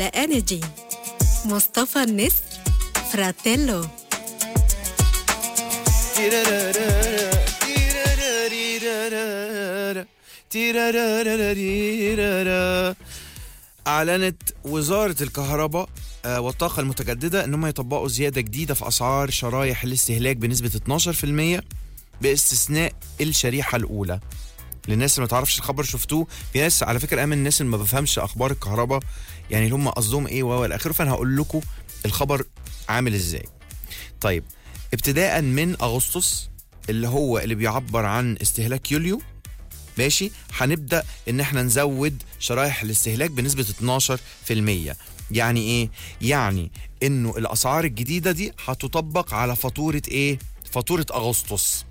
انرجي مصطفى النسر فراتيلو أعلنت وزارة الكهرباء آه، والطاقة المتجددة إنهم يطبقوا زيادة جديدة في أسعار شرايح الاستهلاك بنسبة 12% باستثناء الشريحة الأولى للناس اللي ما تعرفش الخبر شفتوه في ناس على فكرة أمن الناس اللي ما بفهمش أخبار الكهرباء يعني اللي هم قصدهم إيه و إلى آخره فأنا هقول لكم الخبر عامل إزاي طيب ابتداء من أغسطس اللي هو اللي بيعبر عن استهلاك يوليو ماشي هنبدا ان احنا نزود شرايح الاستهلاك بنسبه 12% يعني ايه يعني انه الاسعار الجديده دي هتطبق على فاتوره ايه فاتوره اغسطس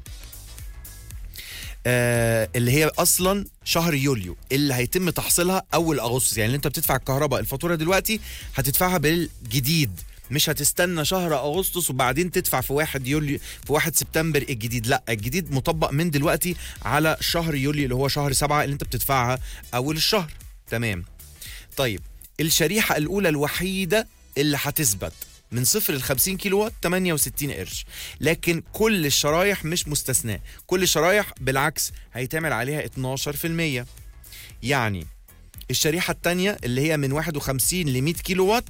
آه اللي هي اصلا شهر يوليو اللي هيتم تحصيلها اول اغسطس يعني اللي انت بتدفع الكهرباء الفاتوره دلوقتي هتدفعها بالجديد مش هتستنى شهر اغسطس وبعدين تدفع في واحد يوليو في واحد سبتمبر الجديد لا الجديد مطبق من دلوقتي على شهر يوليو اللي هو شهر سبعة اللي انت بتدفعها اول الشهر تمام طيب الشريحة الأولى الوحيدة اللي هتثبت من صفر ل 50 كيلو وات 68 قرش لكن كل الشرايح مش مستثناة كل الشرايح بالعكس هيتعمل عليها 12% يعني الشريحة الثانية اللي هي من 51 ل 100 كيلو وات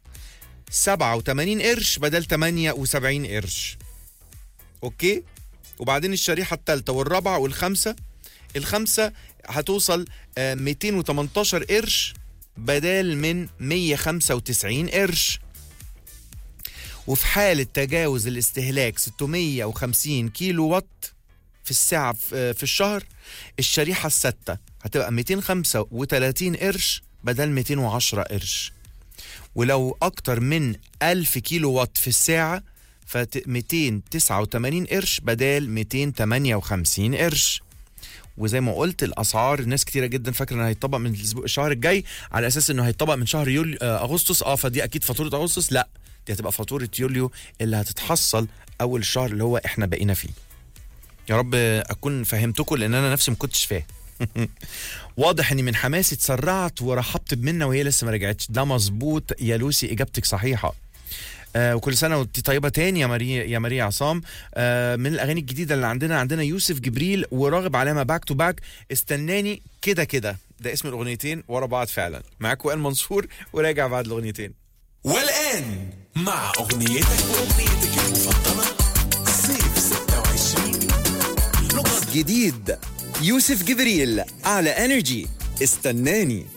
87 قرش بدل 78 قرش اوكي وبعدين الشريحة الثالثة والرابعة والخامسة الخامسة هتوصل آه، 218 قرش بدل من 195 قرش وفي حالة تجاوز الاستهلاك 650 كيلو وات في الساعة في في الشهر الشريحة الستة هتبقى 235 قرش بدل 210 قرش ولو أكتر من 1000 كيلو وات في الساعة ف 289 قرش بدل 258 قرش وزي ما قلت الاسعار ناس كتيره جدا فاكره انه هيطبق من الأسبوع- الشهر الجاي على اساس انه هيطبق من شهر يوليو آه، اغسطس اه فدي اكيد فاتوره اغسطس لا دي هتبقى فاتوره يوليو اللي هتتحصل اول الشهر اللي هو احنا بقينا فيه يا رب اكون فهمتكم لان انا نفسي ما كنتش فاهم واضح اني من حماسي اتسرعت ورحبت بمنى وهي لسه ما رجعتش ده مظبوط يا لوسي اجابتك صحيحه آه وكل سنه وانت طيبه تاني يا ماريا يا ماريا عصام آه من الاغاني الجديده اللي عندنا عندنا يوسف جبريل وراغب علامه باك تو باك استناني كده كده ده اسم الاغنيتين ورا بعض فعلا معاك وائل منصور وراجع بعد الاغنيتين والآن مع أغنيتك وأغنيتك المفضلة صيف 26 نقط جديد يوسف جبريل على انرجي استناني